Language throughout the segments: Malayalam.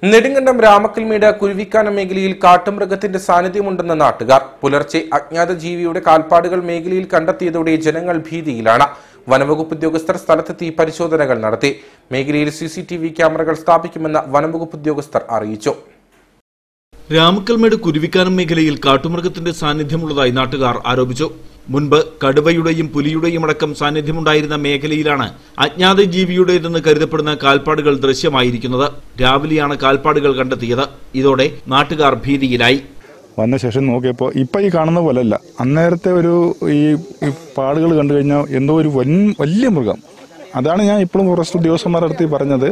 നെടുങ്കണ്ടം രാമക്കൽമേട് കുരുവിക്കാനം മേഖലയിൽ കാട്ടുമൃഗത്തിന്റെ സാന്നിധ്യമുണ്ടെന്ന നാട്ടുകാർ പുലർച്ചെ അജ്ഞാത ജീവിയുടെ കാൽപ്പാടുകൾ മേഖലയിൽ കണ്ടെത്തിയതോടെ ജനങ്ങൾ ഭീതിയിലാണ് വനംവകുപ്പ് ഉദ്യോഗസ്ഥർ സ്ഥലത്തെത്തി പരിശോധനകൾ നടത്തി മേഖലയിൽ സി സി ടി വി ക്യാമറകൾ സ്ഥാപിക്കുമെന്ന് വനംവകുപ്പ് ഉദ്യോഗസ്ഥർ അറിയിച്ചു രാമക്കൽമേട് കുരുവിക്കാനം മേഖലയിൽ കാട്ടുമൃഗത്തിന്റെ സാന്നിധ്യമുള്ളതായി നാട്ടുകാർ ആരോപിച്ചു മുൻപ് കടുവയുടെയും പുലിയുടെയും അടക്കം സാന്നിധ്യമുണ്ടായിരുന്ന മേഖലയിലാണ് അജ്ഞാത ജീവിയുടേതെന്ന് കരുതപ്പെടുന്ന കാൽപ്പാടുകൾ ദൃശ്യമായിരിക്കുന്നത് രാവിലെയാണ് കാൽപ്പാടുകൾ കണ്ടെത്തിയത് ഇതോടെ നാട്ടുകാർ ഭീതിയിലായി വന്ന ശേഷം നോക്കിയപ്പോൾ ഇപ്പം ഈ കാണുന്ന പോലെയല്ല അന്നേരത്തെ ഒരു ഈ ഈ പാടുകൾ കണ്ടു കഴിഞ്ഞാൽ എന്തോ ഒരു വൻ വലിയ മൃഗം അതാണ് ഞാൻ ഇപ്പോഴും ഫോറസ്റ്റ് ഉദ്യോഗസ്ഥന്മാരുടെ അടുത്ത് പറഞ്ഞത്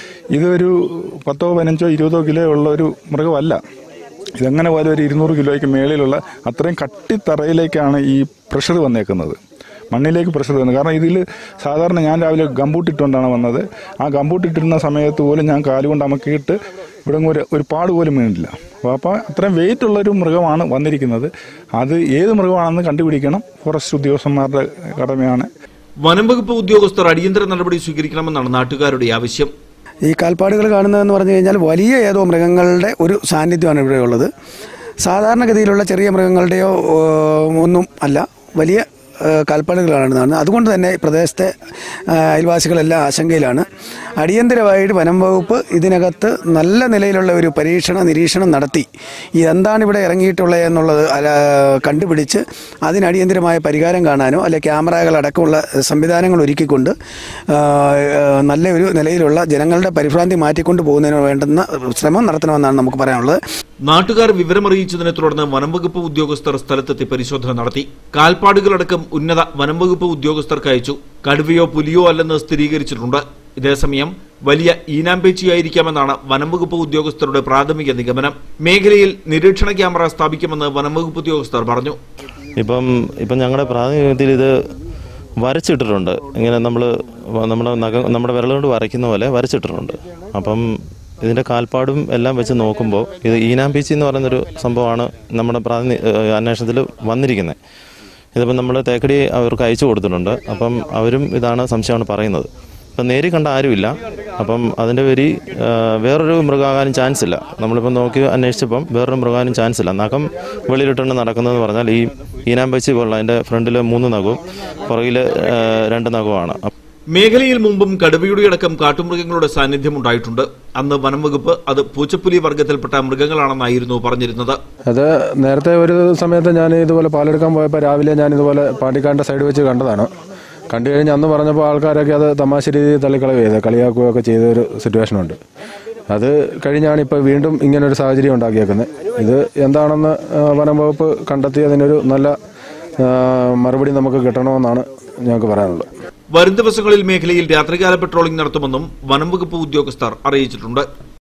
ഇതൊരു പത്തോ പതിനഞ്ചോ ഇരുപതോ കിലോ ഉള്ള ഒരു മൃഗമല്ല ഇതെങ്ങനെ പോലും ഒരു ഇരുന്നൂറ് കിലോയ്ക്ക് മേളിലുള്ള അത്രയും കട്ടിത്തറയിലേക്കാണ് ഈ പ്രഷർ വന്നേക്കുന്നത് മണ്ണിലേക്ക് പ്രഷർ വന്നത് കാരണം ഇതിൽ സാധാരണ ഞാൻ രാവിലെ ഗമ്പൂട്ടിട്ടുകൊണ്ടാണ് വന്നത് ആ ഗമ്പൂട്ടിട്ടിരുന്ന സമയത്ത് പോലും ഞാൻ കാലുകൊണ്ട് അമക്കിയിട്ട് ഇവിടെ ഒരു ഒരു പാട് പോലും വീണില്ല അപ്പോൾ അപ്പോൾ അത്രയും വെയിറ്റ് ഉള്ളൊരു മൃഗമാണ് വന്നിരിക്കുന്നത് അത് ഏത് മൃഗമാണെന്ന് കണ്ടുപിടിക്കണം ഫോറസ്റ്റ് ഉദ്യോഗസ്ഥന്മാരുടെ കടമയാണ് വനംവകുപ്പ് ഉദ്യോഗസ്ഥർ അടിയന്തര നടപടി സ്വീകരിക്കണമെന്നാണ് നാട്ടുകാരുടെ ആവശ്യം ഈ കാൽപ്പാടുകൾ കാണുന്നതെന്ന് പറഞ്ഞു കഴിഞ്ഞാൽ വലിയ ഏതോ മൃഗങ്ങളുടെ ഒരു സാന്നിധ്യമാണ് ഇവിടെ ഉള്ളത് സാധാരണഗതിയിലുള്ള ചെറിയ മൃഗങ്ങളുടെയോ ഓ, ഒന്നും അല്ല വലിയ ഏ, കാൽപ്പാടുകളാണ് കാണുന്നത് അതുകൊണ്ട് തന്നെ പ്രദേശത്തെ ആ, അയൽവാസികളെല്ലാം ആശങ്കയിലാണ് അടിയന്തരമായിട്ട് വനം വകുപ്പ് ഇതിനകത്ത് നല്ല നിലയിലുള്ള ഒരു പരീക്ഷണ നിരീക്ഷണം നടത്തി എന്താണ് ഇവിടെ ഇറങ്ങിയിട്ടുള്ളത് എന്നുള്ളത് അല- കണ്ടുപിടിച്ച് അതിനടിയന്തരമായ പരിഹാരം കാണാനോ അല്ലെ ക്യാമറകളടക്കമുള്ള സംവിധാനങ്ങൾ ഒരുക്കിക്കൊണ്ട് ആ, ആ, നല്ല ഒരു നിലയിലുള്ള ജനങ്ങളുടെ പരിഭ്രാന്തി മാറ്റിക്കൊണ്ട് പോകുന്നതിന് വേണ്ടുന്ന ശ്രമം നടത്തണമെന്നാണ് നമുക്ക് പറയാനുള്ളത് നാട്ടുകാർ വിവരമറിയിച്ചതിനെ തുടർന്ന് വനംവകുപ്പ് ഉദ്യോഗസ്ഥർ സ്ഥലത്തെത്തി പരിശോധന നടത്തി കാൽപ്പാടുകളടക്കം ഉന്നത വനംവകുപ്പ് ഉദ്യോഗസ്ഥർക്ക് അയച്ചു കടുവയോ പുലിയോ അല്ലെന്ന് സ്ഥിരീകരിച്ചിട്ടുണ്ട് ഇതേസമയം വലിയ ഈനാമ്പേച്ചിയായിരിക്കാമെന്നാണ് വനംവകുപ്പ് ഉദ്യോഗസ്ഥരുടെ പ്രാഥമിക നിഗമനം മേഖലയിൽ നിരീക്ഷണ ക്യാമറ സ്ഥാപിക്കുമെന്ന് വനംവകുപ്പ് ഉദ്യോഗസ്ഥർ പറഞ്ഞു ഇപ്പം ഇപ്പം ഞങ്ങളുടെ പ്രാതിനിധ്യത്തിൽ ഇത് വരച്ചിട്ടിട്ടുണ്ട് ഇങ്ങനെ നമ്മൾ നമ്മുടെ നഖം നമ്മുടെ വിരൽ കൊണ്ട് വരയ്ക്കുന്ന പോലെ വരച്ചിട്ടിട്ടുണ്ട് അപ്പം ഇതിൻ്റെ കാൽപ്പാടും എല്ലാം വെച്ച് നോക്കുമ്പോൾ ഇത് ഈനാമ്പീച്ചി എന്ന് പറയുന്നൊരു സംഭവമാണ് നമ്മുടെ പ്രാതിനി ഏഹ് അന്വേഷണത്തിൽ വന്നിരിക്കുന്നത് ഇതിപ്പം നമ്മൾ തേക്കടി അവർക്ക് അയച്ചു കൊടുത്തിട്ടുണ്ട് അപ്പം അവരും ഇതാണ് സംശയമാണ് പറയുന്നത് അപ്പം നേരി കണ്ട ആരുമില്ല അപ്പം അതിൻ്റെ പേര് വേറൊരു മൃഗമാകാനും ചാൻസ് ഇല്ല നമ്മളിപ്പം നോക്കി അന്വേഷിച്ചപ്പം വേറൊരു മൃഗമാകാനും ചാൻസ് ഇല്ല നഖം വെളിയിലിട്ടുണ്ട് നടക്കുന്നതെന്ന് പറഞ്ഞാൽ ഈ ഈനാമ്പച്ചി പോലുള്ള അതിൻ്റെ ഫ്രണ്ടിൽ മൂന്ന് നഖവും പുറകിൽ രണ്ട് നഖവുമാണ് മേഖലയിൽ മുമ്പും കടുവയുടെ അടക്കം കാട്ടുമൃഗങ്ങളുടെ സാന്നിധ്യം ഉണ്ടായിട്ടുണ്ട് അന്ന് വനംവകുപ്പ് അത് പൂച്ചപ്പുലി വർഗത്തിൽപ്പെട്ട മൃഗങ്ങളാണെന്നായിരുന്നു പറഞ്ഞിരുന്നത് അത് നേരത്തെ ഒരു സമയത്ത് ഞാൻ ഇതുപോലെ പാലെടുക്കാൻ പോയപ്പോൾ രാവിലെ ഞാൻ ഇതുപോലെ പാണ്ടിക്കാടിൻ്റെ സൈഡ് വെച്ച് കണ്ടതാണ് കണ്ടു കഴിഞ്ഞ് അന്ന് പറഞ്ഞപ്പോൾ ആൾക്കാരൊക്കെ അത് തമാശ രീതിയിൽ തള്ളിക്കളവ് ചെയ്ത് കളിയാക്കുകയൊക്കെ ചെയ്ത ഒരു സിറ്റുവേഷൻ ഉണ്ട് അത് കഴിഞ്ഞാണ് ഇപ്പോൾ വീണ്ടും ഇങ്ങനൊരു സാഹചര്യം ഉണ്ടാക്കിയേക്കുന്നത് ഇത് എന്താണെന്ന് ആ, വനം വകുപ്പ് കണ്ടെത്തി അതിനൊരു നല്ല ആ, മറുപടി നമുക്ക് കിട്ടണമെന്നാണ് ഞങ്ങൾക്ക് പറയാനുള്ളത് വരും ദിവസങ്ങളിൽ മേഖലയിൽ രാത്രികാല പെട്രോളിംഗ് നടത്തുമെന്നും വനംവകുപ്പ് ഉദ്യോഗസ്ഥർ അറിയിച്ചിട്ടുണ്ട്